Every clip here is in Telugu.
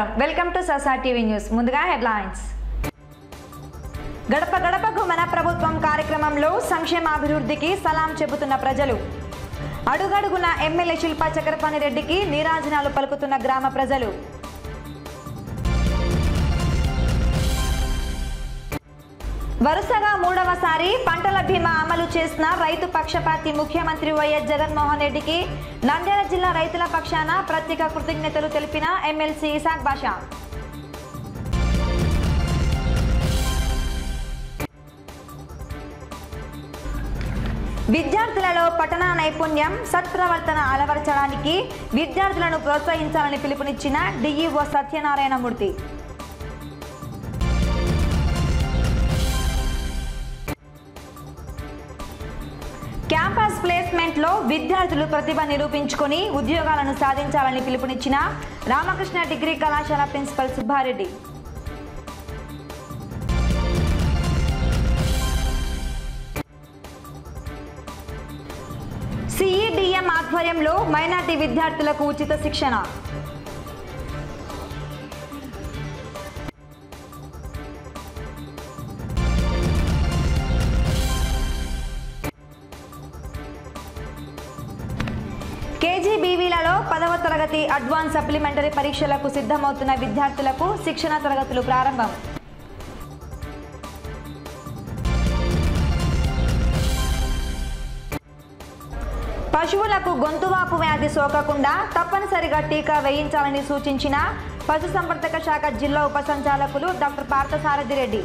నమస్కారం welcome to Sasa TV news ముందుగా హెడ్లైన్స్ గడప గడపకు మన ప్రభుత్వం కార్యక్రమంలో సంక్షేమాభివృద్ధికి సలాం చెబుతున్న ప్రజలు అడుగడుగున ఎమ్మెల్యే శిల్పా చక్రపాణి రెడ్డికి నీరాజనాలు పలుకుతున్న గ్రామ ప్రజలు వరుసగా మూడవసారి పంటల బీమా అమలు చేసిన రైతు పక్షపాతి ముఖ్యమంత్రి వైఎస్ జగన్మోహన్ రెడ్డికి నంద్యాల జిల్లా రైతుల పక్షాన ప్రత్యేక కృతజ్ఞతలు తెలిపిన ఎమ్మెల్సీ ఇసాక్ బాషా విద్యార్థులలో పఠన నైపుణ్యం సత్ప్రవర్తన అలవరచడానికి విద్యార్థులను ప్రోత్సహించాలని పిలుపునిచ్చిన డిఈఓ సత్యనారాయణమూర్తి క్యాంపస్ ప్లేస్మెంట్లో విద్యార్థులు ప్రతిభ నిరూపించుకొని ఉద్యోగాలను సాధించాలని పిలుపునిచ్చిన రామకృష్ణ డిగ్రీ కళాశాల ప్రిన్సిపల్ సుబ్బారెడ్డి సిఈడిఎం ఆధ్వర్యంలో మైనార్టీ విద్యార్థులకు ఉచిత శిక్షణ కేజీబీవీలలో పదవ తరగతి అడ్వాన్స్ సప్లిమెంటరీ పరీక్షలకు సిద్ధమవుతున్న విద్యార్థులకు శిక్షణ తరగతులు ప్రారంభం పశువులకు గొంతువాపు వ్యాధి సోకకుండా తప్పనిసరిగా టీకా వేయించాలని సూచించిన పశుసంవర్ధక శాఖ జిల్లా ఉప సంచాలకులు డాక్టర్ పార్థసారథి రెడ్డి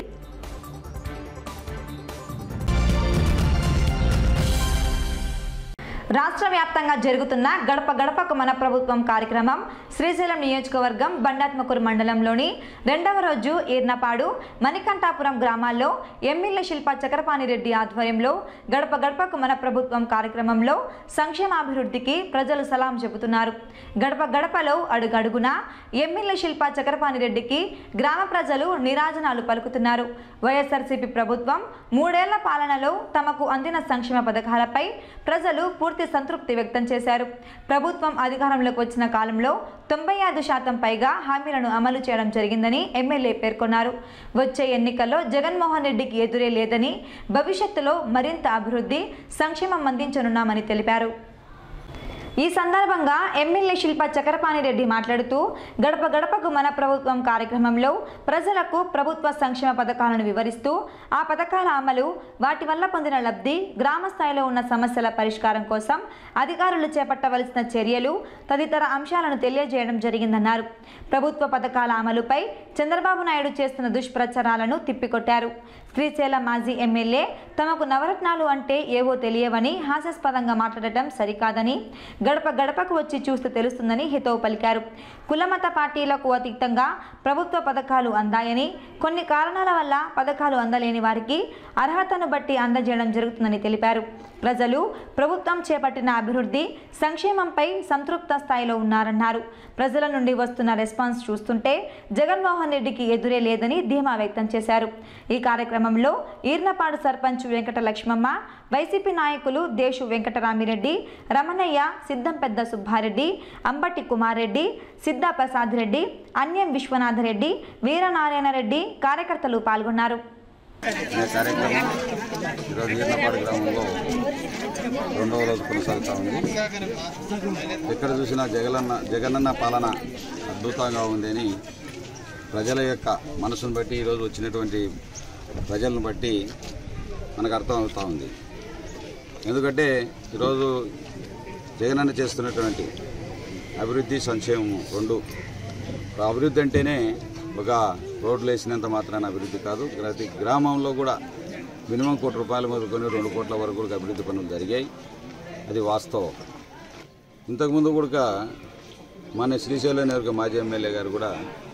రాష్ట్ర వ్యాప్తంగా జరుగుతున్న గడప గడపకు మన ప్రభుత్వం కార్యక్రమం శ్రీశైలం నియోజకవర్గం బండాత్మకూరు మండలంలోని రెండవ రోజు ఈర్నపాడు మణికంఠాపురం గ్రామాల్లో ఎమ్మెల్యే శిల్ప చక్రపాణి రెడ్డి ఆధ్వర్యంలో గడప గడపకు మన ప్రభుత్వం కార్యక్రమంలో సంక్షేమాభివృద్ధికి ప్రజలు సలాం చెబుతున్నారు గడప గడపలో అడుగడుగున ఎమ్మెల్యే శిల్ప చక్రపాణి రెడ్డికి గ్రామ ప్రజలు నిరాజనాలు పలుకుతున్నారు వైఎస్ఆర్సీపీ ప్రభుత్వం మూడేళ్ల పాలనలో తమకు అందిన సంక్షేమ పథకాలపై ప్రజలు పూర్తి సంతృప్తి వ్యక్తం చేశారు ప్రభుత్వం అధికారంలోకి వచ్చిన కాలంలో తొంభై ఐదు శాతం పైగా హామీలను అమలు చేయడం జరిగిందని ఎమ్మెల్యే పేర్కొన్నారు వచ్చే ఎన్నికల్లో జగన్మోహన్ రెడ్డికి ఎదురే లేదని భవిష్యత్తులో మరింత అభివృద్ధి సంక్షేమం అందించనున్నామని తెలిపారు ఈ సందర్భంగా ఎమ్మెల్యే శిల్ప చక్రపాణి రెడ్డి మాట్లాడుతూ గడప గడపకు మన ప్రభుత్వం కార్యక్రమంలో ప్రజలకు ప్రభుత్వ సంక్షేమ పథకాలను వివరిస్తూ ఆ పథకాల అమలు వాటి వల్ల పొందిన లబ్ధి గ్రామ స్థాయిలో ఉన్న సమస్యల పరిష్కారం కోసం అధికారులు చేపట్టవలసిన చర్యలు తదితర అంశాలను తెలియజేయడం జరిగిందన్నారు ప్రభుత్వ పథకాల అమలుపై చంద్రబాబు నాయుడు చేస్తున్న దుష్ప్రచారాలను తిప్పికొట్టారు శ్రీశైలం మాజీ ఎమ్మెల్యే తమకు నవరత్నాలు అంటే ఏవో తెలియవని హాస్యాస్పదంగా మాట్లాడటం సరికాదని గడప గడపకు వచ్చి చూస్తే తెలుస్తుందని హితవు పలికారు కులమత పార్టీలకు అతీతంగా ప్రభుత్వ పథకాలు అందాయని కొన్ని కారణాల వల్ల పథకాలు అందలేని వారికి అర్హతను బట్టి అందజేయడం జరుగుతుందని తెలిపారు ప్రజలు ప్రభుత్వం చేపట్టిన అభివృద్ధి సంక్షేమంపై సంతృప్త స్థాయిలో ఉన్నారన్నారు ప్రజల నుండి వస్తున్న రెస్పాన్స్ చూస్తుంటే జగన్మోహన్ రెడ్డికి ఎదురే లేదని ధీమా వ్యక్తం చేశారు ఈ కార్యక్రమంలో ఈర్నపాడు సర్పంచ్ వెంకట లక్ష్మమ్మ వైసీపీ నాయకులు దేశు వెంకటరామిరెడ్డి రమణయ్య సిద్ధం పెద్ద సుబ్బారెడ్డి అంబటి కుమారెడ్డి సిద్ధా ప్రసాద్ రెడ్డి అన్యం విశ్వనాథరెడ్డి వీరనారాయణ రెడ్డి కార్యకర్తలు పాల్గొన్నారు ఈ కార్యక్రమం ఈరోజు ఈర్నపాడు గ్రామంలో రెండవ రోజు కొనసాగుతూ ఉంది ఎక్కడ చూసినా జగనన్న జగనన్న పాలన అద్భుతంగా ఉంది అని ప్రజల యొక్క మనసును బట్టి ఈరోజు వచ్చినటువంటి ప్రజలను బట్టి మనకు అర్థం అవుతూ ఉంది ఎందుకంటే ఈరోజు జగనన్న చేస్తున్నటువంటి అభివృద్ధి సంక్షేమము రెండు అభివృద్ధి అంటేనే ఒక రోడ్లు వేసినంత మాత్రాన అభివృద్ధి కాదు ప్రతి గ్రామంలో కూడా మినిమం కోటి రూపాయలు మొదలుకొని రెండు కోట్ల వరకు కూడా అభివృద్ధి పనులు జరిగాయి అది వాస్తవం ఇంతకుముందు కూడా మన శ్రీశైలం నియోజక మాజీ ఎమ్మెల్యే గారు కూడా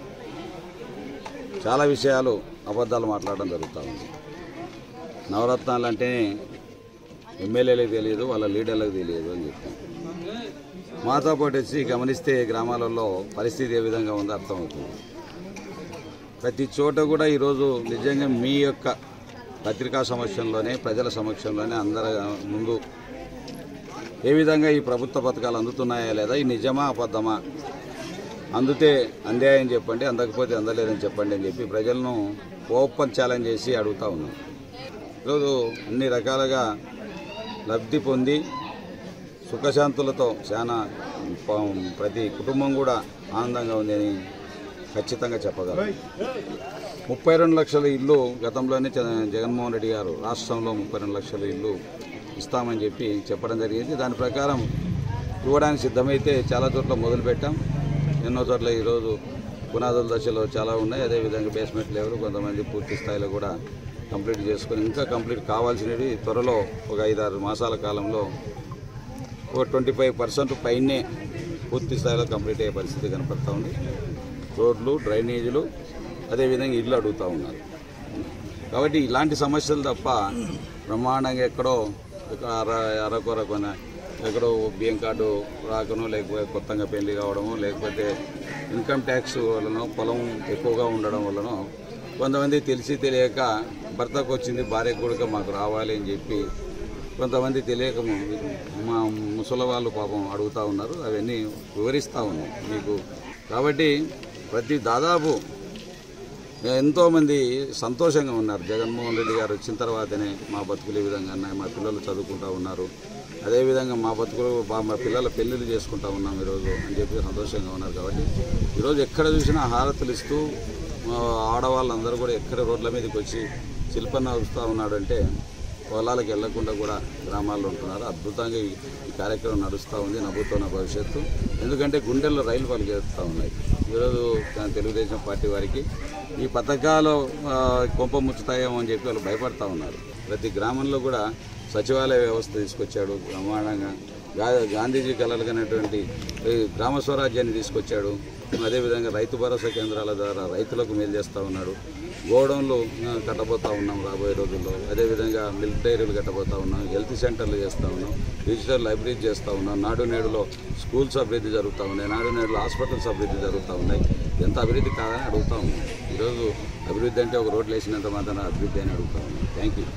చాలా విషయాలు అబద్ధాలు మాట్లాడడం జరుగుతూ ఉంది నవరత్నాలు అంటేనే ఎమ్మెల్యేలకు తెలియదు వాళ్ళ లీడర్లకు తెలియదు అని చెప్పాను మాతో పాటు వచ్చి గమనిస్తే గ్రామాలలో పరిస్థితి ఏ విధంగా ఉందో అర్థమవుతుంది ప్రతి చోట కూడా ఈరోజు నిజంగా మీ యొక్క పత్రికా సమక్షంలోనే ప్రజల సమక్షంలోనే అందరి ముందు ఏ విధంగా ఈ ప్రభుత్వ పథకాలు అందుతున్నాయా లేదా ఈ నిజమా అబద్ధమా అందుతే అందాయని చెప్పండి అందకపోతే అందలేదని చెప్పండి అని చెప్పి ప్రజలను ఓపెన్ ఛాలెంజ్ చేసి అడుగుతా ఉన్నాం ఈరోజు అన్ని రకాలుగా లబ్ధి పొంది సుఖశాంతులతో చాలా ప- ప్రతి కుటుంబం కూడా ఆనందంగా ఉంది అని ఖచ్చితంగా చెప్పగలం ముప్పై రెండు లక్షల ఇల్లు గతంలోనే చ- జగన్మోహన్ రెడ్డి గారు రాష్ట్రంలో ముప్పై రెండు లక్షల ఇల్లు ఇస్తామని చెప్పి చెప్పడం జరిగింది దాని ప్రకారం ఇవ్వడానికి సిద్ధమైతే చాలా చోట్ల మొదలుపెట్టాం ఎన్నో చోట్ల ఈరోజు పునాదుల దశలో చాలా ఉన్నాయి అదేవిధంగా బేస్మెంట్ లెవెల్ కొంతమంది పూర్తి స్థాయిలో కూడా కంప్లీట్ చేసుకొని ఇంకా కంప్లీట్ కావాల్సినవి త్వరలో ఒక ఐదారు మాసాల కాలంలో ఒక ట్వంటీ ఫైవ్ పర్సెంట్ పైనే పూర్తి స్థాయిలో కంప్లీట్ అయ్యే పరిస్థితి కనపడతా ఉంది రోడ్లు డ్రైనేజీలు అదేవిధంగా ఇల్లు అడుగుతూ ఉన్నారు కాబట్టి ఇలాంటి సమస్యలు తప్ప బ్రహ్మాండంగా ఎక్కడో ఒక అర అరకొర కొన ఎక్కడో బియ్యం కార్డు రాకనో లేకపోతే కొత్తగా పెళ్లి కావడమో లేకపోతే ఇన్కమ్ ట్యాక్స్ వలనో పొలం ఎక్కువగా ఉండడం వలనో కొంతమంది తెలిసి తెలియక భర్తకు వచ్చింది భార్యకు కూడా మాకు రావాలి అని చెప్పి కొంతమంది తెలియక మా ముసలి వాళ్ళు పాపం అడుగుతూ ఉన్నారు అవన్నీ వివరిస్తూ ఉన్నాం మీకు కాబట్టి ప్రతి దాదాపు ఎంతోమంది సంతోషంగా ఉన్నారు జగన్మోహన్ రెడ్డి గారు వచ్చిన తర్వాతనే మా బతుకులు ఈ విధంగా ఉన్నాయి మా పిల్లలు చదువుకుంటా ఉన్నారు అదేవిధంగా మా బతుకులు మా- మా పిల్లల పెళ్ళిళ్ళు చేసుకుంటా ఉన్నాం ఈరోజు అని చెప్పి సంతోషంగా ఉన్నారు కాబట్టి ఈరోజు ఎక్కడ చూసినా హారతులు ఇస్తూ మా ఆడవాళ్ళందరూ కూడా ఎక్కడ రోడ్ల మీదకి వచ్చి శిల్పన్న వస్తూ ఉన్నాడంటే పొలాలకు వెళ్లకుండా కూడా గ్రామాల్లో ఉంటున్నారు అద్భుతంగా ఈ ఈ కార్యక్రమం నడుస్తూ ఉంది నవ్వుతున్న భవిష్యత్తు ఎందుకంటే గుండెల్లో రైలు పలికేస్తూ ఉన్నాయి ఈరోజు మన తెలుగుదేశం పార్టీ వారికి ఈ పథకాలు ఆ, కొంప ముచ్చుతాయేమో అని చెప్పి వాళ్ళు భయపడతా ఉన్నారు ప్రతి గ్రామంలో కూడా సచివాలయ వ్యవస్థ తీసుకొచ్చాడు బ్రహ్మాండంగా గా- గాంధీజీ కలలుగనటువంటి ఈ గ్రామ స్వరాజ్యాన్ని తీసుకొచ్చాడు అదేవిధంగా రైతు భరోసా కేంద్రాల ద్వారా రైతులకు మేలు చేస్తూ ఉన్నాడు గోడౌన్లు ఆ, కట్టబోతా ఉన్నాం రాబోయే రోజుల్లో అదేవిధంగా మిల్క్ డైరీలు కట్టబోతా ఉన్నాం హెల్త్ సెంటర్లు చేస్తూ ఉన్నాం డిజిటల్ లైబ్రరీ చేస్తూ ఉన్నాం నాడు నేడులో స్కూల్స్ అభివృద్ధి జరుగుతూ ఉన్నాయి నాడు నేడులో హాస్పిటల్స్ అభివృద్ధి జరుగుతూ ఉన్నాయి ఎంత అభివృద్ధి కాదని అడుగుతా ఉన్నాం ఈరోజు అభివృద్ధి అంటే ఒక రోడ్లు వేసినంత మాత్రం అభివృద్ధి అని అడుగుతా ఉన్నాం థ్యాంక్ యూ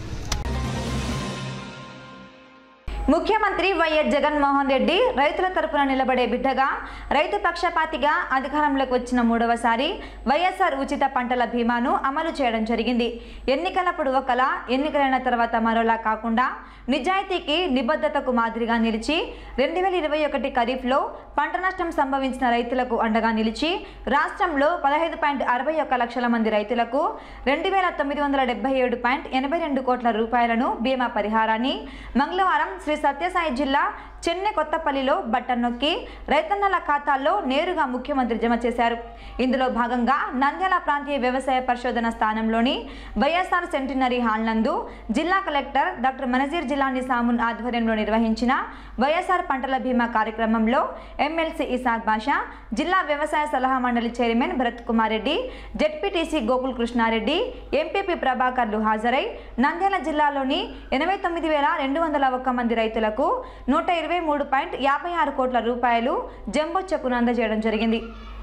ముఖ్యమంత్రి వైఎస్ జగన్మోహన్ రెడ్డి రైతుల తరపున నిలబడే బిడ్డగా రైతు పక్షపాతిగా అధికారంలోకి వచ్చిన మూడవసారి వైఎస్ఆర్ ఉచిత పంటల బీమాను అమలు చేయడం జరిగింది ఎన్నికలప్పుడు ఒకలా ఎన్నికలైన తర్వాత మరోలా కాకుండా నిజాయితీకి నిబద్ధతకు మాదిరిగా నిలిచి రెండు వేల ఇరవై ఒకటి ఖరీఫ్లో పంట నష్టం సంభవించిన రైతులకు అండగా నిలిచి రాష్ట్రంలో పదహైదు పాయింట్ అరవై ఒక్క లక్షల మంది రైతులకు రెండు వేల తొమ్మిది వందల డెబ్బై ఏడు పాయింట్ ఎనభై రెండు కోట్ల రూపాయలను బీమా పరిహారాన్ని మంగళవారం శ్రీ సత్యసాయి జిల్లా చెన్నె కొత్తపల్లిలో బట్టన్ నొక్కి రైతన్నల ఖాతాల్లో నేరుగా ముఖ్యమంత్రి జమ చేశారు ఇందులో భాగంగా నంద్యాల ప్రాంతీయ వ్యవసాయ పరిశోధన స్థానంలోని వైఎస్ఆర్ సెంటినరీ హాల్ నందు జిల్లా కలెక్టర్ డాక్టర్ మనజీర్ జిలాని సామున్ ఆధ్వర్యంలో నిర్వహించిన వైఎస్ఆర్ పంటల బీమా కార్యక్రమంలో ఎమ్మెల్సీ ఇసాక్ బాషా జిల్లా వ్యవసాయ సలహా మండలి chairman Bharat Kumar Reddy ZPTC Gokul Krishnareddy MPP ప్రభాకర్లు హాజరై నంద్యాల జిల్లాలోని ఎనభై తొమ్మిది వేల రెండు వందల ఒక్క మంది రైతులకు నూట ఇరవై మూడు పాయింట్ యాభై ఆరు కోట్ల రూపాయలు జంబో చెక్కును అందజేయడం జరిగింది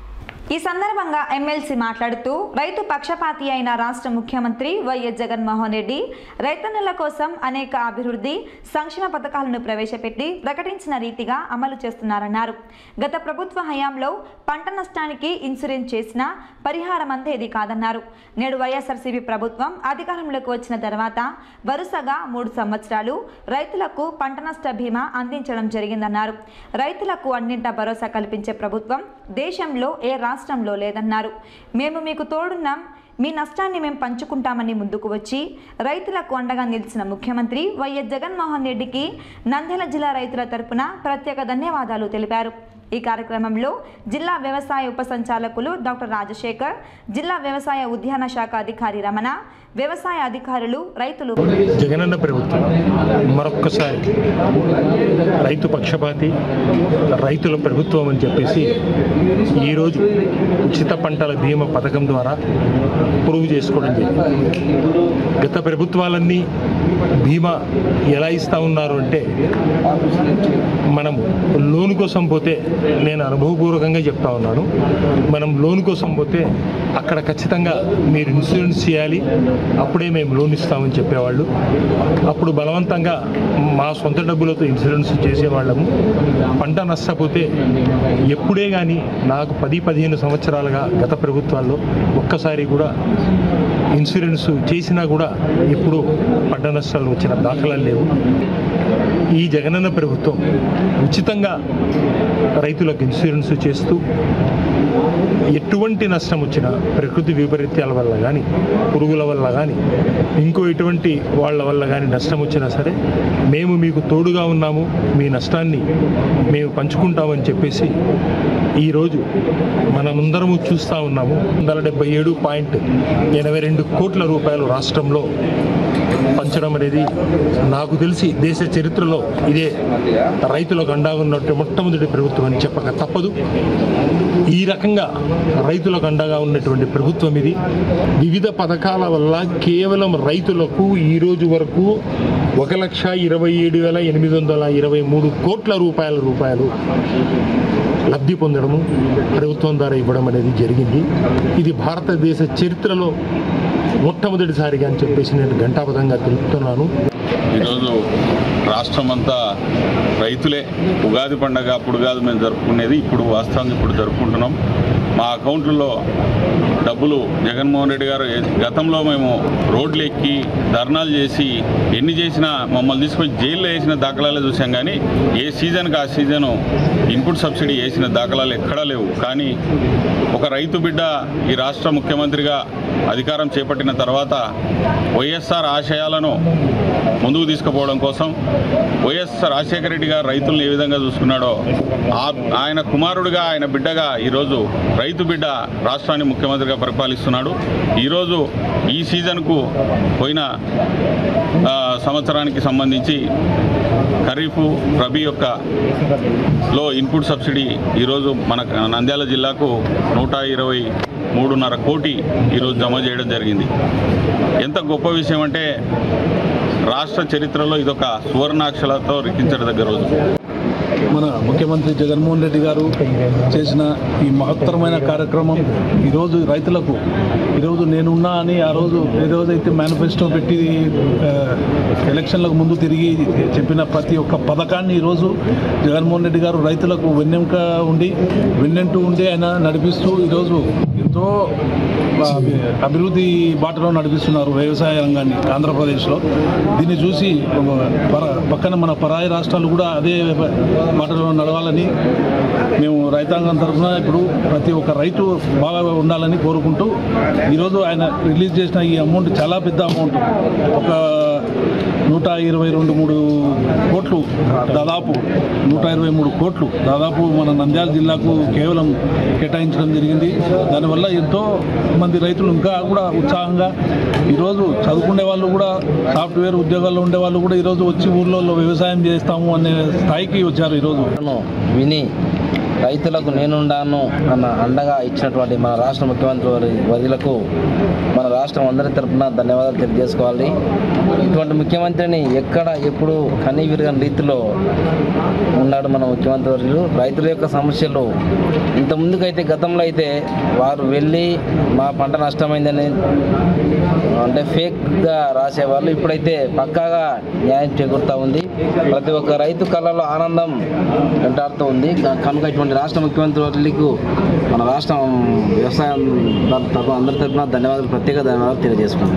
ఈ సందర్భంగా ఎమ్మెల్సీ మాట్లాడుతూ రైతు పక్షపాతి అయిన రాష్ట్ర ముఖ్యమంత్రి వైఎస్ జగన్మోహన్ రెడ్డి రైతన్నుల కోసం అనేక అభివృద్ధి సంక్షేమ పథకాలను ప్రవేశపెట్టి ప్రకటించిన రీతిగా అమలు చేస్తున్నారన్నారు గత ప్రభుత్వ హయాంలో పంట నష్టానికి ఇన్సూరెన్స్ చేసినా పరిహారం అందేది కాదన్నారు నేడు వైఎస్ఆర్సీపీ ప్రభుత్వం అధికారంలోకి వచ్చిన తర్వాత వరుసగా మూడు సంవత్సరాలు రైతులకు పంట నష్ట బీమా అందించడం జరిగిందన్నారు రైతులకు అన్నింటా భరోసా కల్పించే ప్రభుత్వం దేశంలో ఏ రాష్ట్రంలో లేదన్నారు మేము మీకు తోడున్నాం మీ నష్టాన్ని మేము పంచుకుంటామని ముందుకు వచ్చి రైతులకు అండగా నిలిచిన ముఖ్యమంత్రి వైఎస్ జగన్మోహన్ రెడ్డికి నంద్యాల జిల్లా రైతుల తరపున ప్రత్యేక ధన్యవాదాలు తెలిపారు ఈ కార్యక్రమంలో జిల్లా వ్యవసాయ ఉప సంచాలకులు డాక్టర్ రాజశేఖర్ జిల్లా వ్యవసాయ ఉద్యాన శాఖ అధికారి రమణ వ్యవసాయ అధికారులు రైతులు జగనన్న ప్రభుత్వం మరొక్కసారి రైతు పక్షపాతి రైతుల ప్రభుత్వం అని చెప్పేసి ఈరోజు ఉచిత పంటల బీమా పథకం ద్వారా ప్రూవ్ చేసుకోవడం జరిగింది గత ప్రభుత్వాలన్నీ బీమా ఎలా ఇస్తూ ఉన్నారు అంటే మనం లోన్ కోసం పోతే నేను అనుభవపూర్వకంగా చెప్తా ఉన్నాను మనం లోన్ కోసం పోతే అక్కడ ఖచ్చితంగా మీరు ఇన్సూరెన్స్ చేయాలి అప్పుడే మేము లోన్ ఇస్తామని చెప్పేవాళ్ళు అప్పుడు బలవంతంగా మా సొంత డబ్బులతో ఇన్సూరెన్స్ చేసేవాళ్ళము పంట నష్టపోతే ఎప్పుడే కానీ నాకు పది పదిహేను సంవత్సరాలుగా గత ప్రభుత్వాల్లో ఒక్కసారి కూడా ఇన్సూరెన్స్ చేసినా కూడా ఎప్పుడూ పంట నష్టాలు వచ్చిన దాఖలాలు లేవు ఈ జగనన్న ప్రభుత్వం ఉచితంగా రైతులకు ఇన్సూరెన్స్ చేస్తూ ఎటువంటి నష్టం వచ్చినా ప్రకృతి వైపరీత్యాల వల్ల కానీ పురుగుల వల్ల కానీ ఇంకో ఎటువంటి వాళ్ళ వల్ల కానీ నష్టం వచ్చినా సరే మేము మీకు తోడుగా ఉన్నాము మీ నష్టాన్ని మేము పంచుకుంటామని చెప్పేసి ఈరోజు మనమందరము చూస్తూ ఉన్నాము వందల డెబ్బై ఏడు పాయింట్ ఎనభై రెండు కోట్ల రూపాయలు రాష్ట్రంలో పంచడం అనేది నాకు తెలిసి దేశ చరిత్రలో ఇదే రైతులకు అండగా ఉన్నట్టు మొట్టమొదటి ప్రభుత్వం అని చెప్పక తప్పదు ఈ రకంగా రైతులకు అండగా ఉన్నటువంటి ప్రభుత్వం ఇది వివిధ పథకాల వల్ల కేవలం రైతులకు ఈ రోజు వరకు ఒక లక్ష ఇరవై ఏడు వేల ఎనిమిది వందల ఇరవై మూడు కోట్ల రూపాయల రూపాయలు లబ్ధి పొందడము ప్రభుత్వం ద్వారా ఇవ్వడం అనేది జరిగింది ఇది భారతదేశ చరిత్రలో మొట్టమొదటిసారిగా అని చెప్పేసి నేను ఘంటాపథంగా తెలుపుతున్నాను ఈరోజు రాష్ట్రం అంతా రైతులే ఉగాది పండగ అప్పుడు కాదు మేము జరుపుకునేది ఇప్పుడు వాస్తవంగా ఇప్పుడు జరుపుకుంటున్నాం మా అకౌంట్లలో డబ్బులు జగన్మోహన్ రెడ్డి గారు ఏ- గతంలో మేము రోడ్లు ఎక్కి ధర్నాలు చేసి ఎన్ని చేసినా మమ్మల్ని తీసుకొని జైల్లో వేసిన దాఖలాలే చూసాం కానీ ఏ సీజన్కి ఆ సీజను ఇన్పుట్ సబ్సిడీ వేసిన దాఖలాలు ఎక్కడా లేవు కానీ ఒక రైతు బిడ్డ ఈ రాష్ట్ర ముఖ్యమంత్రిగా అధికారం చేపట్టిన తర్వాత వైఎస్ఆర్ ఆశయాలను ముందుకు తీసుకుపోవడం కోసం వైఎస్ రాజశేఖర రెడ్డి గారు రైతులను ఏ విధంగా చూసుకున్నాడో ఆ- ఆయన కుమారుడిగా ఆయన బిడ్డగా ఈరోజు రైతు బిడ్డ రాష్ట్రాన్ని ముఖ్యమంత్రిగా పరిపాలిస్తున్నాడు ఈరోజు ఈ సీజన్కు పోయిన ఆ, సంవత్సరానికి సంబంధించి ఖరీఫ్ రబీ యొక్క లో ఇన్పుట్ సబ్సిడీ ఈరోజు మన నంద్యాల జిల్లాకు నూట ఇరవై మూడున్నర కోటి ఈరోజు జమ చేయడం జరిగింది ఎంత గొప్ప విషయం అంటే రాష్ట్ర చరిత్రలో ఇదొక సువర్ణాక్షలతో లిఖించదగ్గ రోజు మన ముఖ్యమంత్రి జగన్మోహన్ రెడ్డి గారు చేసిన ఈ మహత్తరమైన కార్యక్రమం ఈరోజు రైతులకు ఈరోజు నేనున్నా అని ఆ రోజు ఏ రోజైతే మేనిఫెస్టో పెట్టి ఆ, ఎలక్షన్లకు ముందు తిరిగి చెప్పిన ప్రతి ఒక్క పథకాన్ని ఈరోజు జగన్మోహన్ రెడ్డి గారు రైతులకు వెన్నెంక ఉండి వెన్నెంటూ ఉండి ఆయన నడిపిస్తూ ఈరోజు ఎంతో ఆ, అభివృద్ధి బాటలో నడిపిస్తున్నారు వ్యవసాయ రంగాన్ని ఆంధ్రప్రదేశ్లో దీన్ని చూసి పర పక్కన మన పరాయి రాష్ట్రాలు కూడా అదే బాటలో నడవాలని మేము రైతాంగం తరఫున ఇప్పుడు ప్రతి ఒక్క రైతు బాగా ఉండాలని కోరుకుంటూ ఈరోజు ఆయన రిలీజ్ చేసిన ఈ అమౌంట్ చాలా పెద్ద అమౌంట్ ఒక నూట ఇరవై రెండు మూడు కోట్లు దాదాపు నూట ఇరవై మూడు కోట్లు దాదాపు మన నంద్యాల జిల్లాకు కేవలం కేటాయించడం జరిగింది దానివల్ల ఎంతో మంది రైతులు ఇంకా కూడా ఉత్సాహంగా ఈరోజు చదువుకునే వాళ్ళు కూడా సాఫ్ట్వేర్ ఉద్యోగాల్లో ఉండే వాళ్ళు కూడా ఈరోజు వచ్చి ఊర్లలో వ్యవసాయం చేస్తాము అనే స్థాయికి వచ్చారు ఈరోజు ను విని రైతులకు నేనుండాను అన్న అండగా ఇచ్చినటువంటి మన రాష్ట్ర ముఖ్యమంత్రి వారి వర్యులకు మన రాష్ట్రం అందరి తరపున ధన్యవాదాలు తెలియజేసుకోవాలి ఇటువంటి ముఖ్యమంత్రిని ఎక్కడ ఎప్పుడు కనీ విరగని రీతిలో ఉన్నాడు మన ముఖ్యమంత్రి వర్యులు రైతుల యొక్క సమస్యలు ఇంత ముందుకైతే గతంలో అయితే వారు వెళ్ళి మా పంట నష్టమైందని అంటే ఫేక్గా రాసేవాళ్ళు ఇప్పుడైతే పక్కాగా న్యాయం చేకూరుతూ ఉంది ప్రతి ఒక్క రైతు కళలో ఆనందం వెంటాడుతూ ఉంది క- కనుక ఇటువంటి రాష్ట్ర ముఖ్యమంత్రి వర్యులకు మన రాష్ట్రం వ్యవసాయం తరఫున అందరి తరఫున ధన్యవాదాలు ప్రత్యేక ధన్యవాదాలు తెలియజేసుకుంటున్నాను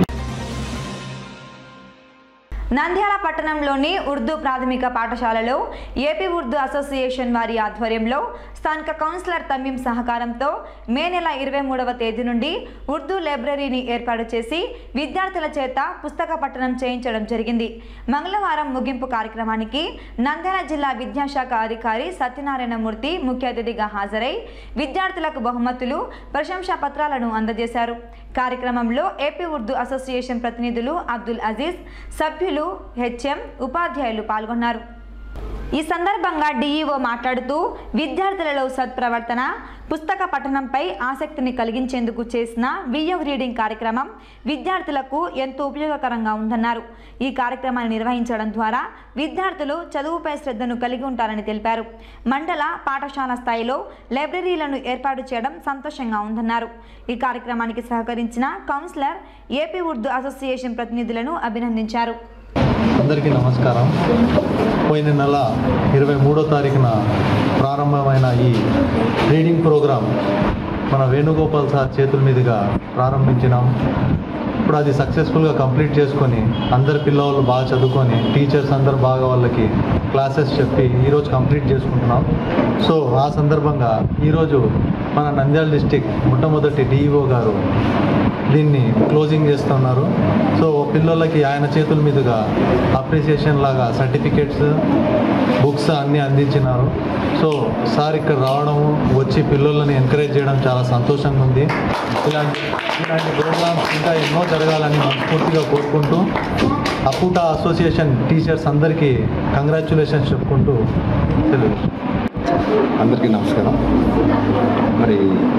నంద్యాల పట్టణంలోని ఉర్దూ ప్రాథమిక పాఠశాలలో ఏపీ ఉర్దూ అసోసియేషన్ వారి ఆధ్వర్యంలో స్థానిక కౌన్సిలర్ తమీం సహకారంతో మే నెల ఇరవై మూడవ తేదీ నుండి ఉర్దూ లైబ్రరీని ఏర్పాటు చేసి విద్యార్థుల చేత పుస్తక పఠనం చేయించడం జరిగింది మంగళవారం ముగింపు కార్యక్రమానికి నంద్యాల జిల్లా విద్యాశాఖ అధికారి సత్యనారాయణమూర్తి ముఖ్య అతిథిగా హాజరై విద్యార్థులకు బహుమతులు ప్రశంసా పత్రాలను అందజేశారు కార్యక్రమంలో ఏపీ ఉర్దూ అసోసియేషన్ ప్రతినిధులు అబ్దుల్ అజీజ్ సభ్యులు హెచ్ఎం ఉపాధ్యాయులు పాల్గొన్నారు ఈ సందర్భంగా డీఈఓ మాట్లాడుతూ విద్యార్థులలో సత్ప్రవర్తన పుస్తక పఠనంపై ఆసక్తిని కలిగించేందుకు చేసిన వియో రీడింగ్ కార్యక్రమం విద్యార్థులకు ఎంతో ఉపయోగకరంగా ఉందన్నారు ఈ కార్యక్రమాన్ని నిర్వహించడం ద్వారా విద్యార్థులు చదువుపై శ్రద్ధను కలిగి ఉంటారని తెలిపారు మండల పాఠశాల స్థాయిలో లైబ్రరీలను ఏర్పాటు చేయడం సంతోషంగా ఉందన్నారు ఈ కార్యక్రమానికి సహకరించిన కౌన్సిలర్ ఏపీ ఉర్దూ అసోసియేషన్ ప్రతినిధులను అభినందించారు అందరికీ నమస్కారం పోయిన నెల ఇరవై మూడో తారీఖున ప్రారంభమైన ఈ రీడింగ్ ప్రోగ్రాం మన వేణుగోపాల్ సార్ చేతుల మీదుగా ప్రారంభించినాం ఇప్పుడు అది సక్సెస్ఫుల్గా కంప్లీట్ చేసుకొని అందరు పిల్లలు బాగా చదువుకొని టీచర్స్ అందరు బాగా వాళ్ళకి క్లాసెస్ చెప్పి ఈరోజు కంప్లీట్ చేసుకుంటున్నాం సో ఆ సందర్భంగా ఈరోజు మన నంద్యాల డిస్టిక్ మొట్టమొదటి డిఈఓ గారు దీన్ని క్లోజింగ్ చేస్తున్నారు సో పిల్లలకి ఆయన చేతుల మీదుగా అప్రిసియేషన్ లాగా సర్టిఫికేట్స్ బుక్స్ అన్నీ అందించినారు సో సార్ ఇక్కడ రావడము వచ్చి పిల్లలని ఎంకరేజ్ చేయడం చాలా సంతోషంగా ఉంది ఇలాంటి ఇలాంటి ప్రోగ్రామ్స్ ఇంకా ఎన్నో జరగాలని మనస్ఫూర్తిగా కోరుకుంటూ అప్పుట అసోసియేషన్ టీచర్స్ అందరికీ కంగ్రాచులేషన్స్ చెప్పుకుంటూ తెలుగు అందరికీ నమస్కారం మరి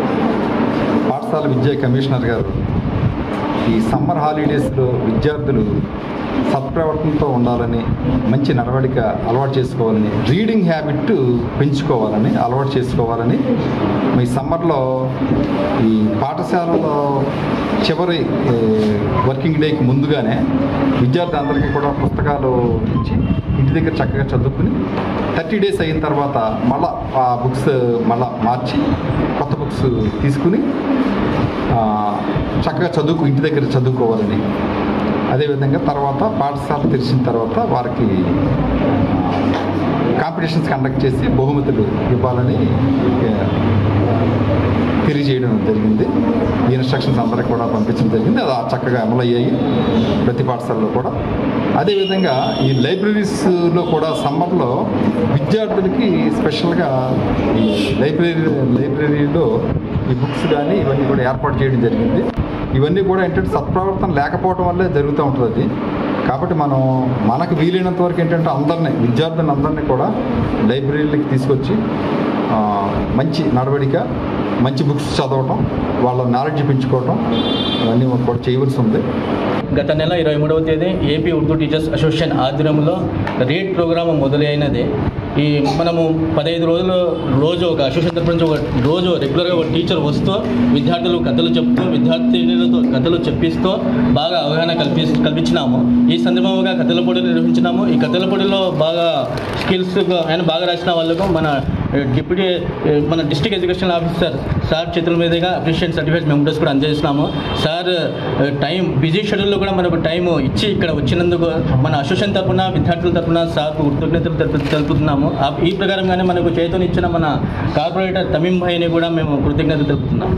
పాఠశాల విద్యా కమిషనర్ గారు ఈ సమ్మర్ హాలిడేస్లో విద్యార్థులు సత్ప్రవర్తనతో ఉండాలని మంచి నడవడిక అలవాటు చేసుకోవాలని రీడింగ్ హ్యాబిట్ పెంచుకోవాలని అలవాటు చేసుకోవాలని మీ సమ్మర్లో ఈ పాఠశాలలో చివరి ఏ, వర్కింగ్ డేకి ముందుగానే విద్యార్థి అందరికీ కూడా పుస్తకాలు ఇచ్చి ఇంటి దగ్గర చక్కగా చదువుకుని థర్టీ డేస్ అయిన తర్వాత మళ్ళా ఆ బుక్స్ మళ్ళా మార్చి కొత్త బుక్స్ తీసుకుని ఆ, చక్కగా చదువుకు ఇంటి దగ్గర చదువుకోవాలని అదేవిధంగా తర్వాత పాఠశాల తెరిచిన తర్వాత వారికి కాంపిటీషన్స్ కండక్ట్ చేసి బహుమతులు ఇవ్వాలని ఆ, తెలియజేయడం జరిగింది ఈ ఇన్స్ట్రక్షన్స్ అందరికి కూడా పంపించడం జరిగింది అది చక్కగా అమలు అయ్యాయి ప్రతి పాఠశాలలో కూడా అదేవిధంగా ఈ లైబ్రరీస్లో కూడా సమ్మర్లో విద్యార్థులకి స్పెషల్గా ఈ లైబ్రరీ లైబ్రరీలో ఈ బుక్స్ కానీ ఇవన్నీ కూడా ఏర్పాటు చేయడం జరిగింది ఇవన్నీ కూడా ఏంటంటే సత్ప్రవర్తన లేకపోవడం వల్లే జరుగుతూ ఉంటుంది అది కాబట్టి మనం మనకు వీలైనంత వరకు ఏంటంటే అందరినీ విద్యార్థులను అందరినీ కూడా లైబ్రరీలకి తీసుకొచ్చి ఆ, మంచి నడవడిక మంచి బుక్స్ చదవటం వాళ్ళ నాలెడ్జ్ పెంచుకోవటం అవన్నీ కూడా చేయవలసి ఉంది గత నెల ఇరవై మూడవ తేదీ ఏపీ ఉర్దూ టీచర్స్ అసోసియేషన్ ఆధ్వర్యంలో రీడ్ ప్రోగ్రామ్ మొదలైనది ఈ మనము పదహైదు రోజులు రోజు ఒక అసోసియేషన్ తరపు నుంచి ఒక రోజు రెగ్యులర్గా ఒక టీచర్ వస్తూ విద్యార్థులు కథలు చెప్తూ విద్యార్థినులతో కథలు చెప్పిస్తూ బాగా అవగాహన కల్పి కల్పించినాము ఈ సందర్భంగా కథల పోటీలు నిర్వహించినాము ఈ కథల పోటీలో బాగా స్కిల్స్ ఆయన బాగా రాసిన వాళ్ళకు మన డిప్యూటీ మన డిస్ట్రిక్ట్ ఎడ్యుకేషన్ ఆఫీసర్ సార్ చేతుల మీదుగా అప్రిషియేషన్ సర్టిఫికేట్ మెమోరీస్ కూడా అందజేస్తున్నాము సార్ టైం బిజీ షెడ్యూల్లో కూడా మనకు టైం ఇచ్చి ఇక్కడ వచ్చినందుకు మన అసోసియేషన్ తరపున విద్యార్థుల తరపున సార్కు కృతజ్ఞతలు తెలుపు- తెలుపుతున్నాము ఆ- ఈ ప్రకారంగానే మనకు చేతనిచ్చిన మన కార్పొరేటర్ తమీం భాయ్ని కూడా మేము కృతజ్ఞతలు తెలుపుతున్నాం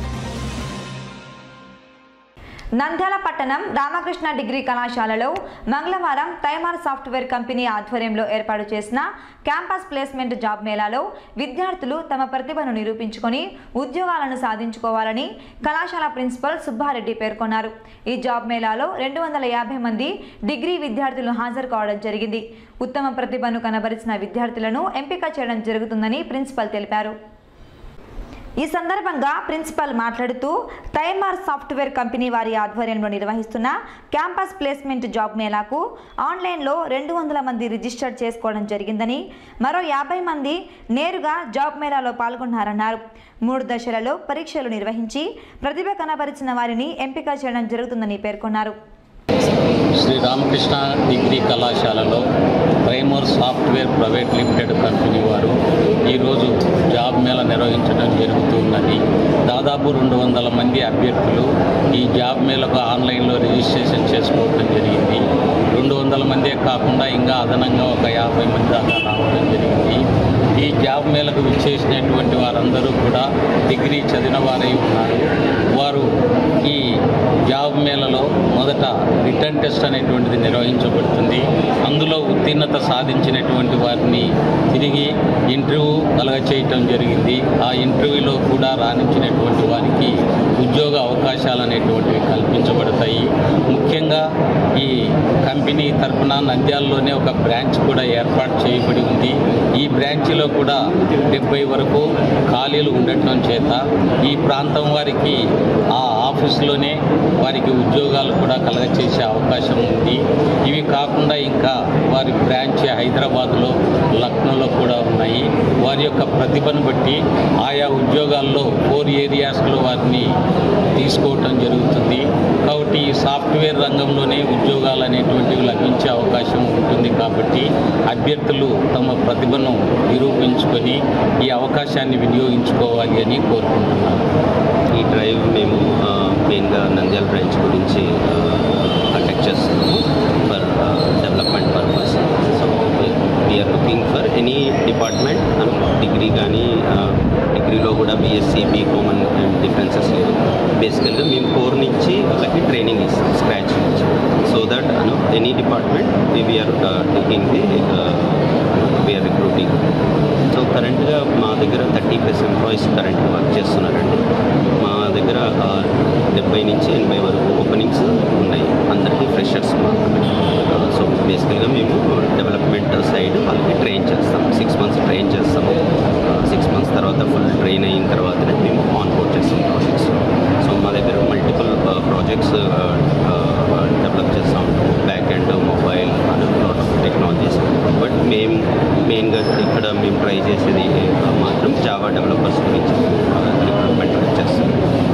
నంద్యాల పట్టణం రామకృష్ణ డిగ్రీ కళాశాలలో మంగళవారం తైమార్ సాఫ్ట్వేర్ కంపెనీ ఆధ్వర్యంలో ఏర్పాటు చేసిన క్యాంపస్ ప్లేస్మెంట్ జాబ్ మేళాలో విద్యార్థులు తమ ప్రతిభను నిరూపించుకొని ఉద్యోగాలను సాధించుకోవాలని కళాశాల ప్రిన్సిపల్ సుబ్బారెడ్డి పేర్కొన్నారు ఈ జాబ్ మేళాలో రెండు వందల యాభై మంది డిగ్రీ విద్యార్థులు హాజరు కావడం జరిగింది ఉత్తమ ప్రతిభను కనబరిచిన విద్యార్థులను ఎంపిక చేయడం జరుగుతుందని ప్రిన్సిపల్ తెలిపారు ఈ సందర్భంగా ప్రిన్సిపల్ మాట్లాడుతూ తైమార్ సాఫ్ట్వేర్ కంపెనీ వారి ఆధ్వర్యంలో నిర్వహిస్తున్న క్యాంపస్ ప్లేస్మెంట్ జాబ్ మేళాకు ఆన్లైన్లో రెండు వందల మంది రిజిస్టర్ చేసుకోవడం జరిగిందని మరో యాభై మంది నేరుగా జాబ్ మేళాలో పాల్గొన్నారన్నారు మూడు దశలలో పరీక్షలు నిర్వహించి ప్రతిభ కనబరిచిన వారిని ఎంపిక చేయడం జరుగుతుందని పేర్కొన్నారు శ్రీ రామకృష్ణ డిగ్రీ కళాశాలలో primer software private limited company వారు ఈరోజు జాబ్ మేళ నిర్వహించడం జరుగుతున్నది దాదాపు రెండు వందల మంది అభ్యర్థులు ఈ జాబ్ మేళకు ఆన్లైన్లో రిజిస్ట్రేషన్ చేసుకోవడం జరిగింది రెండు వందల మందే కాకుండా ఇంకా అదనంగా ఒక యాభై మంది దాకా రావడం జరిగింది ఈ జాబ్ జాబ్ మేళకు విచ్చేసినటువంటి వారందరూ కూడా డిగ్రీ చదివిన వారై ఉన్నారు వారు ఈ జాబ్ మేళలో మొదట రిటర్న్ టెస్ట్ అనేటువంటిది నిర్వహించబడుతుంది అందులో ఉత్తీర్ణత సాధించినటువంటి వారిని తిరిగి ఇంటర్వ్యూ కలగ చేయటం జరిగింది ఆ ఇంటర్వ్యూలో కూడా రాణించినటువంటి వారికి ఉద్యోగ అవకాశాలు అనేటువంటివి కల్పించబడతాయి ముఖ్యంగా ఈ కంపెనీ తరఫున నంద్యాలలోనే ఒక బ్రాంచ్ కూడా ఏర్పాటు చేయబడి ఉంది ఈ బ్రాంచ్లో కూడా డెబ్బై వరకు ఖాళీలు ఉండటం చేత ఈ ప్రాంతం వారికి ఆ ఆఫీసులోనే వారికి ఉద్యోగాలు కూడా కలగచేసే అవకాశం ఉంది ఇవి కాకుండా ఇంకా వారి బ్రాంచ్ హైదరాబాద్లో లక్నోలో కూడా ఉన్నాయి వారి యొక్క ప్రతిభను బట్టి ఆయా ఉద్యోగాల్లో ఫోర్ ఏరియాస్లో వారిని తీసుకోవటం జరుగుతుంది కాబట్టి ఈ సాఫ్ట్వేర్ రంగంలోనే ఉద్యోగాలు అనేటువంటివి లభించే అవకాశం ఉంటుంది కాబట్టి అభ్యర్థులు తమ ప్రతిభను నిరూపించుకొని ఈ అవకాశాన్ని వినియోగించుకోవాలి అని కోరుకుంటున్నాను ఈ డ్రైవ్ మేము మెయిన్గా నంద్యాల బ్రాంచ్ గురించి కండక్ట్ చేస్తున్నాము for development purpose so we're looking for any department degree కానీ డిగ్రీలో కూడా బీఎస్సీ బీకామ్ అని డిఫరెన్సెస్ లేదు బేసికల్గా మేము కోర్ నుంచి వాళ్ళకి ట్రైనింగ్ ఇస్తాం స్క్రాచ్ నుంచి సో దట్ అను any department we're taking the we're recruiting so కరెంట్గా మా దగ్గర థర్టీ ప్లస్ ఎంప్లాయీస్ కరెంట్గా వర్క్ చేస్తున్నారండి మా దగ్గర డెబ్బై నుంచి ఎనభై వరకు ఓపెనింగ్స్ ఉన్నాయి అందరికీ ఫ్రెషర్స్ మాత్రమే సో బేసికల్గా మేము డెవలప్మెంట్ సైడ్ వాళ్ళకి ట్రైన్ చేస్తాం సిక్స్ మంత్స్ ట్రైన్ చేస్తాము సిక్స్ మంత్స్ తర్వాత ఫుల్ ట్రైన్ అయిన తర్వాతనే మేము ఆన్ బోర్డ్ చేస్తాం ప్రాజెక్ట్స్ సో మా దగ్గర మల్టిపుల్ ప్రాజెక్ట్స్ డెవలప్ చేస్తాం back and mobile lot of technologies but మేము మెయిన్గా ఇక్కడ మేము ట్రై చేసేది మాత్రం జావా డెవలపర్స్ గురించి రిక్రూట్మెంట్ చేస్తాం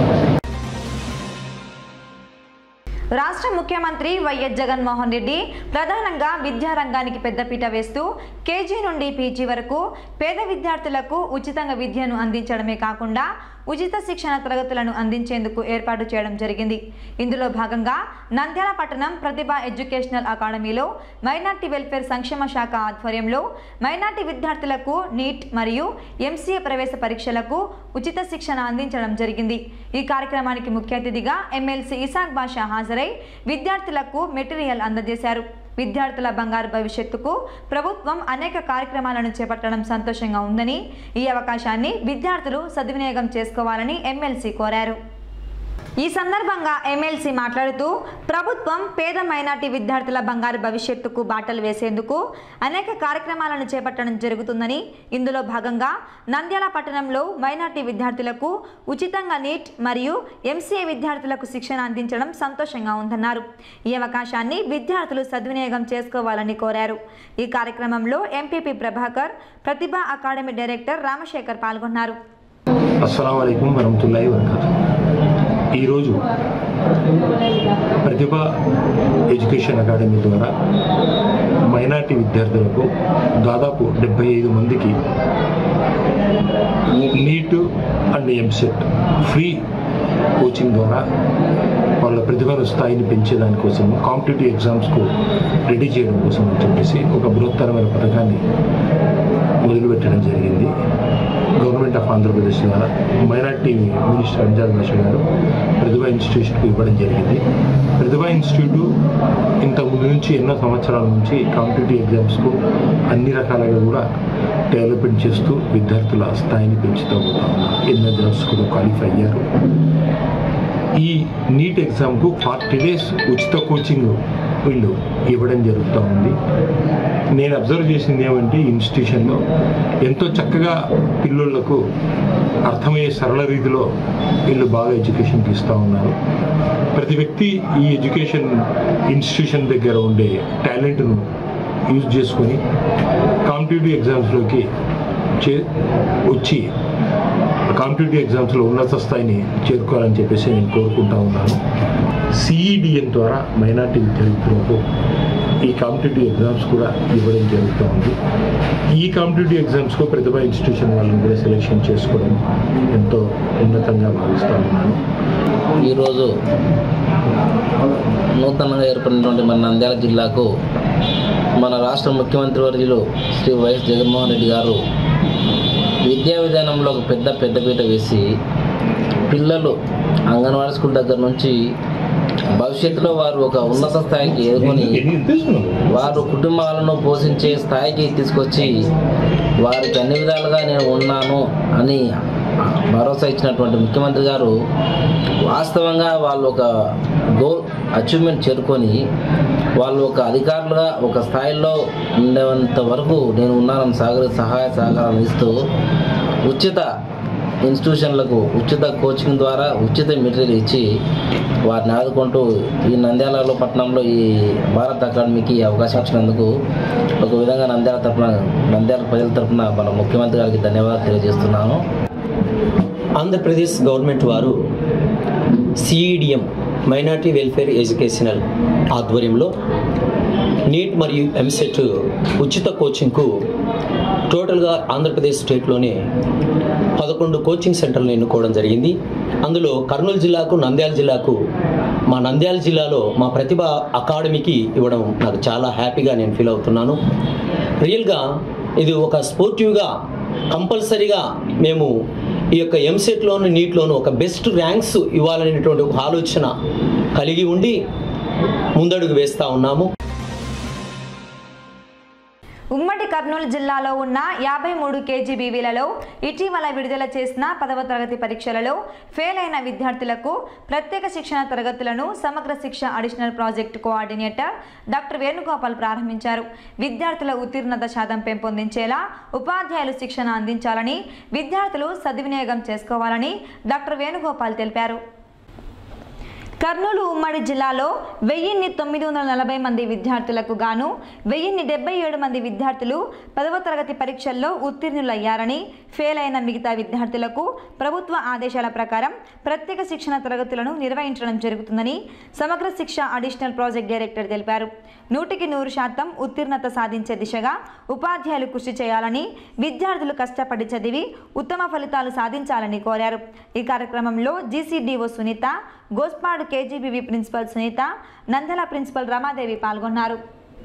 రాష్ట్ర ముఖ్యమంత్రి వైఎస్ జగన్మోహన్ రెడ్డి ప్రధానంగా విద్యారంగానికి పెద్దపీట వేస్తూ కేజీ నుండి పీజీ వరకు పేద విద్యార్థులకు ఉచితంగా విద్యను అందించడమే కాకుండా ఉచిత శిక్షణ తరగతులను అందించేందుకు ఏర్పాటు చేయడం జరిగింది ఇందులో భాగంగా నంద్యాల పట్టణం ప్రతిభ ఎడ్యుకేషనల్ అకాడమీలో మైనార్టీ వెల్ఫేర్ సంక్షేమ శాఖ ఆధ్వర్యంలో మైనార్టీ విద్యార్థులకు నీట్ మరియు ఎంసీఏ ప్రవేశ పరీక్షలకు ఉచిత శిక్షణ అందించడం జరిగింది ఈ కార్యక్రమానికి ముఖ్య అతిథిగా ఎమ్మెల్సీ ఇసాక్ బాషా హాజరై విద్యార్థులకు మెటీరియల్ అందజేశారు విద్యార్థుల బంగారు భవిష్యత్తుకు ప్రభుత్వం అనేక కార్యక్రమాలను చేపట్టడం సంతోషంగా ఉందని ఈ అవకాశాన్ని విద్యార్థులు సద్వినియోగం చేసుకోవాలని ఎమ్మెల్సీ కోరారు ఈ సందర్భంగా ఎమ్మెల్సీ మాట్లాడుతూ ప్రభుత్వం పేద మైనార్టీ విద్యార్థుల బంగారు భవిష్యత్తుకు బాటలు వేసేందుకు అనేక కార్యక్రమాలను చేపట్టడం జరుగుతుందని ఇందులో భాగంగా నంద్యాల పట్టణంలో మైనార్టీ విద్యార్థులకు ఉచితంగా నీట్ మరియు ఎంసీఏ విద్యార్థులకు శిక్షణ అందించడం సంతోషంగా ఉందన్నారు ఈ అవకాశాన్ని విద్యార్థులు సద్వినియోగం చేసుకోవాలని కోరారు ఈ కార్యక్రమంలో MPP Prabhakar Pratibha academy director Ramasekhar పాల్గొన్నారు అస్సలం అయికం వరహతుల్లాhi వరకాతు ఈరోజు ప్రతిభ ఎడ్యుకేషన్ అకాడమీ ద్వారా మైనార్టీ విద్యార్థులకు దాదాపు డెబ్బై ఐదు మందికి NEET and EAMCET free coaching ద్వారా వాళ్ళ ప్రతిభను స్థాయిని పెంచేదానికోసం కాంపిటేటివ్ ఎగ్జామ్స్కు రెడీ చేయడం కోసం అని చెప్పేసి ఒక బృహత్తరమైన పథకాన్ని మొదలుపెట్టడం జరిగింది గవర్నమెంట్ ఆఫ్ ఆంధ్రప్రదేశ్ ద్వారా మైనార్టీ మినిస్టర్ అంజాద్ బాషా గారు ప్రతిభ ఇన్స్టిట్యూషన్కి ఇవ్వడం జరిగింది ప్రతిభ ఇన్స్టిట్యూట్ ఇంతకుముందు నుంచి ఎన్నో సంవత్సరాల నుంచి కాంపిటేటివ్ ఎగ్జామ్స్కు అన్ని రకాలుగా కూడా డెవలప్మెంట్ చేస్తూ విద్యార్థుల స్థాయిని పెంచుతూ పోతా ఉన్నారు ఎన్నో జాబ్స్ కూడా క్వాలిఫై అయ్యారు ఈ నీట్ ఎగ్జామ్కు ఫార్టీ డేస్ ఉచిత కోచింగ్ వీళ్ళు ఇవ్వడం జరుగుతూ ఉంది నేను అబ్జర్వ్ చేసింది ఏమంటే ఈ ఇన్స్టిట్యూషన్లో ఎంతో చక్కగా పిల్లలకు అర్థమయ్యే సరళ రీతిలో వీళ్ళు బాగా ఎడ్యుకేషన్కి ఇస్తూ ఉన్నారు ప్రతి వ్యక్తి ఈ ఎడ్యుకేషన్ ఇన్స్టిట్యూషన్ దగ్గర ఉండే టాలెంట్ను యూజ్ చేసుకొని కాంపిటేటివ్ ఎగ్జామ్స్లోకి చే వచ్చి కాంపిటేటివ్ ఎగ్జామ్స్లో ఉన్నత స్థాయిని చేరుకోవాలని చెప్పేసి నేను కోరుకుంటా ఉన్నాను సిఈడిఎన్ ద్వారా మైనార్టీ విద్యార్థులకు ఈ కాంపిటేటివ్ ఎగ్జామ్స్ కూడా ఇవ్వడం జరుగుతూ ఉంది ఈ కాంపిటేటివ్ ఎగ్జామ్స్కు ప్రతిభ ఇన్స్టిట్యూషన్ వాళ్ళని కూడా సెలెక్షన్ చేసుకోవడం ఎంతో ఉన్నతంగా భావిస్తూ ఉన్నాను ఈరోజు నూతనంగా ఏర్పడినటువంటి మన నంద్యాల జిల్లాకు మన రాష్ట్ర ముఖ్యమంత్రి వర్యులు శ్రీ వైఎస్ జగన్మోహన్ రెడ్డి గారు విద్యా విధానంలో ఒక పెద్ద పెద్దపీట వేసి పిల్లలు అంగన్వాడీ స్కూల్ దగ్గర నుంచి భవిష్యత్తులో వారు ఒక ఉన్నత స్థాయికి ఎదుర్కొని వారు కుటుంబాలను పోషించే స్థాయికి తీసుకొచ్చి వారికి అన్ని విధాలుగా నేను ఉన్నాను అని భరోసా ఇచ్చినటువంటి ముఖ్యమంత్రి గారు వాస్తవంగా వాళ్ళు ఒక గోల్ అచీవ్మెంట్ చేరుకొని వాళ్ళు ఒక అధికారులుగా ఒక స్థాయిలో ఉండేంత వరకు నేను ఉన్నానని సాగర సహాయ సహకారాలు ఇస్తూ ఉచిత ఇన్స్టిట్యూషన్లకు ఉచిత కోచింగ్ ద్వారా ఉచిత మెటీరియల్ ఇచ్చి వారిని ఆదుకుంటూ ఈ నంద్యాలలో పట్టణంలో ఈ భారత్ అకాడమీకి ఈ అవకాశం ఇచ్చినందుకు ఒక విధంగా నంద్యాల తరపున నంద్యాల ప్రజల తరపున మన ముఖ్యమంత్రి గారికి ధన్యవాదాలు తెలియజేస్తున్నాను ఆంధ్రప్రదేశ్ గవర్నమెంట్ వారు సిఈడిఎం మైనార్టీ వెల్ఫేర్ ఎడ్యుకేషనల్ ఆధ్వర్యంలో నీట్ మరియు ఎంసెట్ ఉచిత కోచింగ్కు టోటల్గా ఆంధ్రప్రదేశ్ స్టేట్లోనే పదకొండు కోచింగ్ సెంటర్లు ఎన్నుకోవడం జరిగింది అందులో కర్నూలు జిల్లాకు నంద్యాల జిల్లాకు మా నంద్యాల జిల్లాలో మా ప్రతిభ అకాడమీకి ఇవ్వడం నాకు చాలా హ్యాపీగా నేను ఫీల్ అవుతున్నాను రియల్గా ఇది ఒక స్పోర్టివ్గా కంపల్సరీగా మేము ఈ యొక్క ఎంసెట్లోను నీట్లోను ఒక బెస్ట్ ర్యాంక్స్ ఇవ్వాలనేటువంటి ఒక ఆలోచన కలిగి ఉండి ముందడుగు వేస్తూ ఉన్నాము ఉమ్మడి కర్నూలు జిల్లాలో ఉన్న యాభై మూడు కేజీబీవీలలో ఇటీవల విడుదల చేసిన పదవ తరగతి పరీక్షలలో ఫెయిల్ అయిన విద్యార్థులకు ప్రత్యేక శిక్షణ తరగతులను సమగ్ర శిక్ష additional project coordinator doctor Venugopal ప్రారంభించారు విద్యార్థుల ఉత్తీర్ణత శాతం పెంపొందించేలా ఉపాధ్యాయులు శిక్షణ అందించాలని విద్యార్థులు సద్వినియోగం చేసుకోవాలని డాక్టర్ వేణుగోపాల్ తెలిపారు కర్నూలు ఉమ్మడి జిల్లాలో వెయ్యిన్ని తొమ్మిది వందల నలభై మంది విద్యార్థులకు గాను వెయ్యిన్ని డెబ్బై ఏడు మంది విద్యార్థులు పదవ తరగతి పరీక్షల్లో ఉత్తీర్ణులయ్యారని ఫెయిల్ అయిన మిగతా విద్యార్థులకు ప్రభుత్వ ఆదేశాల ప్రకారం ప్రత్యేక శిక్షణ తరగతులను నిర్వహించడం జరుగుతుందని సమగ్ర శిక్ష అడిషనల్ ప్రాజెక్ట్ డైరెక్టర్ తెలిపారు నూటికి నూరు శాతం ఉత్తీర్ణత సాధించే దిశగా ఉపాధ్యాయులు కృషి చేయాలని విద్యార్థులు కష్టపడి చదివి ఉత్తమ ఫలితాలు సాధించాలని కోరారు ఈ కార్యక్రమంలో GCDO Sunitha Gospadu KGBV principal Sunitha Nandala principal Ramadevi పాల్గొన్నారు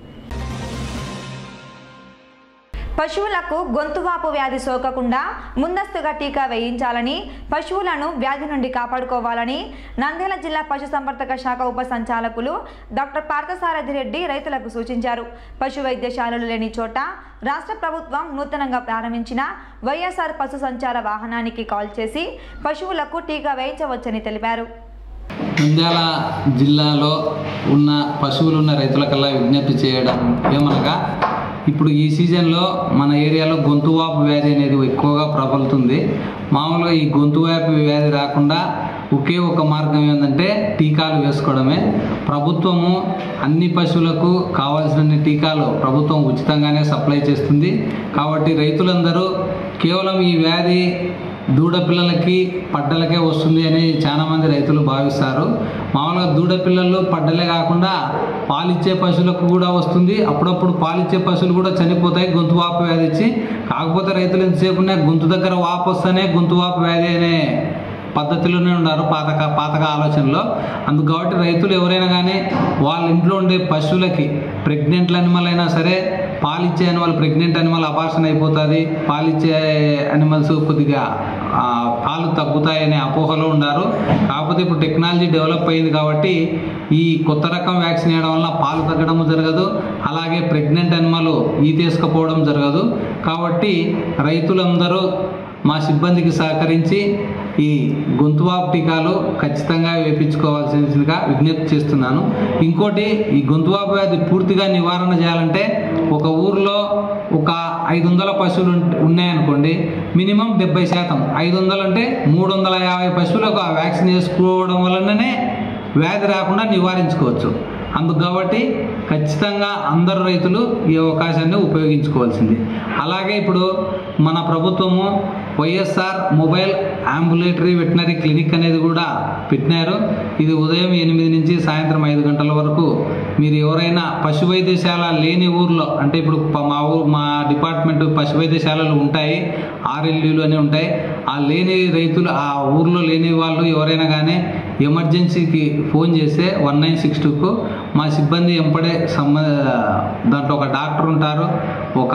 పశువులకు గొంతువాపు వ్యాధి సోకకుండా ముందస్తుగా టీకా వేయించాలని పశువులను వ్యాధి నుండి కాపాడుకోవాలని నంద్యాల జిల్లా పశుసంవర్ధక శాఖ ఉప సంచాలకులు డాక్టర్ పార్థసారథి రెడ్డి రైతులకు సూచించారు పశు వైద్యశాలలు లేని చోట రాష్ట్ర ప్రభుత్వం నూతనంగా ప్రారంభించిన వైఎస్ఆర్ పశు సంచార వాహనానికి కాల్ చేసి పశువులకు టీకా వేయించవచ్చని తెలిపారు నంద్యాల జిల్లాలో ఉన్న పశువులు ఉన్న రైతులకల్లా విజ్ఞప్తి చేయడం ఏమనగా ఇప్పుడు ఈ సీజన్లో మన ఏరియాలో గొంతువాపు వ్యాధి అనేది ఎక్కువగా ప్రబలుతుంది మామూలుగా ఈ గొంతువాపు వ్యాధి రాకుండా ఒకే ఒక మార్గం ఏంటంటే టీకాలు వేసుకోవడమే ప్రభుత్వము అన్ని పశువులకు కావాల్సిన టీకాలు ప్రభుత్వం ఉచితంగానే సప్లై చేస్తుంది కాబట్టి రైతులందరూ కేవలం ఈ వ్యాధి దూడ పిల్లలకి పడ్డలకే వస్తుంది అని చాలా మంది రైతులు భావిస్తారు మామూలుగా దూడ పిల్లలు పడ్డలే కాకుండా పాలిచ్చే పశువులకు కూడా వస్తుంది అప్పుడప్పుడు పాలిచ్చే పశువులు కూడా చనిపోతాయి గొంతు వాపు వ్యాధి ఇచ్చి కాకపోతే రైతులు ఎంతసేపు ఉన్నా గొంతు దగ్గర వాపు వస్తేనే గొంతు వాపు వ్యాధి అనే పద్ధతిలోనే ఉన్నారు పాతక పాతక ఆలోచనలో అందుకు కాబట్టి రైతులు ఎవరైనా కానీ వాళ్ళ ఇంట్లో ఉండే పశువులకి ప్రెగ్నెంట్ అనిమల్ అయినా సరే పాలిచ్చే అనిమల్ ప్రెగ్నెంట్ అనిమల్ అపార్షన్ అయిపోతుంది పాలిచ్చే అనిమల్స్ కొద్దిగా ఆ, పాలు తగ్గుతాయనే అపోహలో ఉన్నారు కాకపోతే ఇప్పుడు టెక్నాలజీ డెవలప్ అయింది కాబట్టి ఈ కొత్త రకం వ్యాక్సిన్ వేయడం వల్ల పాలు తగ్గడం జరగదు అలాగే ప్రెగ్నెంట్ అనిమల్ ఈ తీసుకుపోవడం జరగదు కాబట్టి రైతులందరూ మా సిబ్బందికి సహకరించి ఈ గొంతువాపు టీకాలు ఖచ్చితంగా వేయించుకోవాల్సిందిగా విజ్ఞప్తి చేస్తున్నాను ఇంకోటి ఈ గొంతువాపు వ్యాధి పూర్తిగా నివారణ చేయాలంటే ఒక ఊర్లో ఒక ఐదు వందల పశువులు ఉం- ఉన్నాయనుకోండి మినిమం డెబ్బై శాతం ఐదు వందలు అంటే మూడు వందల యాభై పశువులకు ఆ వ్యాక్సిన్ వేసుకోవడం వలననే వ్యాధి రాకుండా నివారించుకోవచ్చు అందుకు కాబట్టి ఖచ్చితంగా అందరు రైతులు ఈ అవకాశాన్ని ఉపయోగించుకోవాల్సింది అలాగే ఇప్పుడు మన ప్రభుత్వము YSR mobile ambulatory veterinary clinic అనేది కూడా పెట్టినారు ఇది ఉదయం ఎనిమిది నుంచి సాయంత్రం ఐదు గంటల వరకు మీరు ఎవరైనా పశు వైద్యశాల లేని ఊర్లో అంటే ఇప్పుడు ప- మా ఊరు మా డిపార్ట్మెంట్ పశు వైద్యశాలలు ఉంటాయి ఆర్ఎల్యూలు అని ఉంటాయి ఆ లేని రైతులు ఆ ఊర్లో లేని వాళ్ళు ఎవరైనా కానీ ఎమర్జెన్సీకి ఫోన్ చేస్తే వన్ నైన్ సిక్స్ టూకు మా సిబ్బంది ఎంపడే సంబ దాంట్లో ఒక డాక్టర్ ఉంటారు ఒక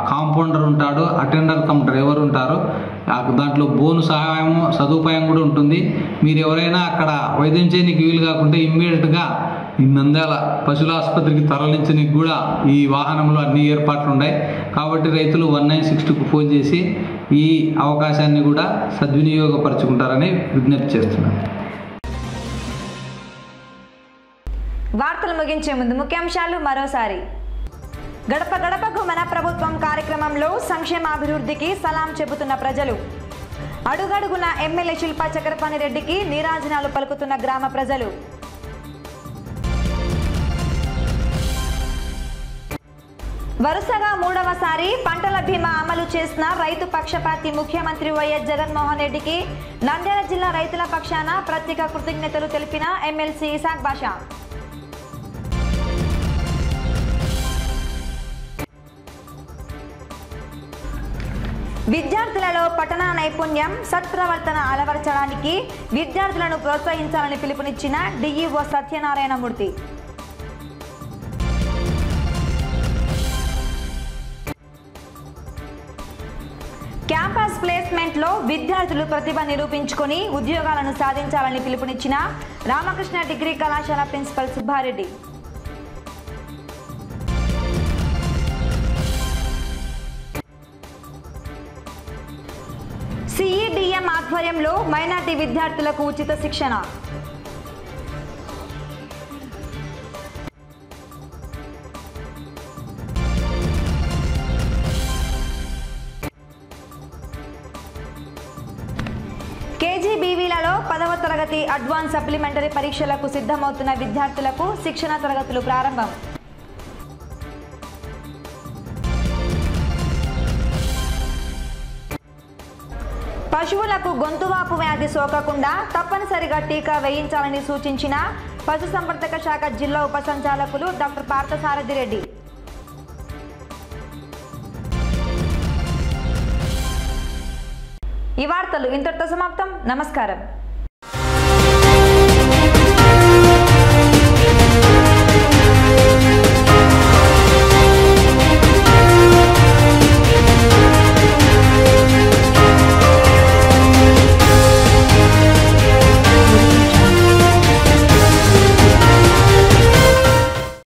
కాంపౌండర్ ఉంటాడు అటెండర్ కమ్ డ్రైవర్ ఉంటారు ఆ దాంట్లో బోను సహాయం సదుపాయం కూడా ఉంటుంది మీరు ఎవరైనా అక్కడ వైద్యం చేయడానికి వీలు కాకుంటే ఇమ్మీడియట్గా ఈ నంద్యాల పశువుల ఆసుపత్రికి తరలించడానికి కూడా ఈ వాహనంలో అన్ని ఏర్పాట్లు ఉన్నాయి కాబట్టి రైతులు వన్ నైన్ సిక్స్ టూకు ఫోన్ చేసి ఈ అవకాశాన్ని కూడా సద్వినియోగపరచుకుంటారని విజ్ఞప్తి చేస్తున్నాను వార్తలు ముగించే ముందు ముఖ్యాంశాలు మరోసారి గడప గడపకు మన ప్రభుత్వం కార్యక్రమంలో సంక్షేమాభివృద్ధికి సలాం చెబుతున్న ప్రజలు అడుగడుగున ఎమ్మెల్యే శిల్పా చక్రపాణి రెడ్డికి నీరాజనాలు పలుకుతున్న గ్రామ ప్రజలు వరుసగా మూడవసారి పంటల బీమా అమలు చేసిన రైతు పక్షపాతి ముఖ్యమంత్రి వైఎస్ జగన్మోహన్ రెడ్డికి నంద్యాల జిల్లా రైతుల పక్షాన ప్రత్యేక కృతజ్ఞతలు తెలిపిన ఎమ్మెల్సీ ఇసాక్ బాషా విద్యార్థులలో పఠన నైపుణ్యం సత్ప్రవర్తన అలవరచడానికి విద్యార్థులను ప్రోత్సహించాలని పిలుపునిచ్చిన డిఈఓ సత్యనారాయణమూర్తి క్యాంపస్ ప్లేస్మెంట్లో విద్యార్థులు ప్రతిభ నిరూపించుకొని ఉద్యోగాలను సాధించాలని పిలుపునిచ్చిన రామకృష్ణ డిగ్రీ కళాశాల ప్రిన్సిపల్ సుబ్బారెడ్డి సిఈడిఎం ఆధ్వర్యంలో మైనార్టీ విద్యార్థులకు ఉచిత శిక్షణ కేజీబీవీలలో పదవ తరగతి అడ్వాన్స్ సప్లిమెంటరీ పరీక్షలకు సిద్ధమవుతున్న విద్యార్థులకు శిక్షణ తరగతులు ప్రారంభం పశువులకు గొంతువాపు వ్యాధి సోకకుండా తప్పనిసరిగా టీకా వేయించాలని సూచించిన పశుసంవర్ధక శాఖ జిల్లా ఉప సంచాలకులు డాక్టర్ పార్థసారథి రెడ్డి ఈ వార్తలు ఇంతటితో సమాప్తం నమస్కారం